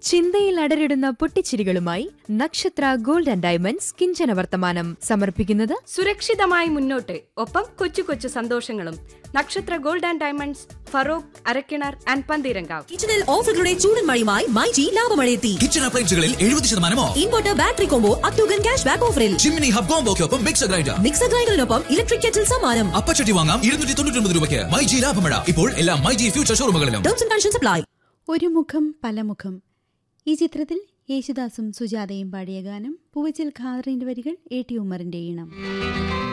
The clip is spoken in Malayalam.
ചിന്തയിൽ അടരിടുന്ന പൊട്ടിച്ചിരികളുമായി നക്ഷത്ര ഗോൾഡ് ആൻഡ് ഡയമണ്ട്സ് കിഞ്ചന വർത്തമാനം സമർപ്പിക്കുന്നത് സുരക്ഷിതമായി മുന്നോട്ട് ഒപ്പം കൊച്ചു കൊച്ചു സന്തോഷങ്ങളും Nakshatra gold and diamonds Farook Arakkinar and Pantheerankavu കിച്ചണിൽ ഓഫറുകളുടെ ചൂടൻ മഴയുമായി മൈജി ലാഭമഴയെത്തി കിച്ചൺ അപ്ലയൻസുകളിൽ എഴുപത് ശതമാനമോ ഇൻവെർട്ടർ ബാറ്ററി കോംബോ അത്യുഗൻ ക്യാഷ് ബാക്ക് ഓഫറിൽ ചിമ്മിനി ഹബ് കോംബോക്കൊപ്പം മിക്സർ ഗ്രൈൻഡർ മിക്സർ ഗ്രൈൻഡറിനൊപ്പം ഇലക്ട്രിക് കെറ്റിൽ സമ്മാനം അപ്പച്ചട്ടി വാങ്ങാം ഇരുന്നൂറ്റി തൊണ്ണൂറ്റി ഒമ്പത് രൂപയ്ക്ക് മൈ ജി ലാഭമഴ ഇപ്പോൾ എല്ലാ മൈ ജി ഫ്യൂച്ചർ ഷോറൂമുകളിലും ടേംസ് ആൻഡ് കണ്ടീഷൻസ് അപ്ലൈ ഒരു മുഖം പല മുഖം ഈ ചിത്രത്തിൽ യേശുദാസും സുജാതയും പാടിയ ഗാനം പൂവച്ചൽ ഖാദറിന്റെ വരികൾ എ ടി ഉമ്മറിന്റെ ഈണം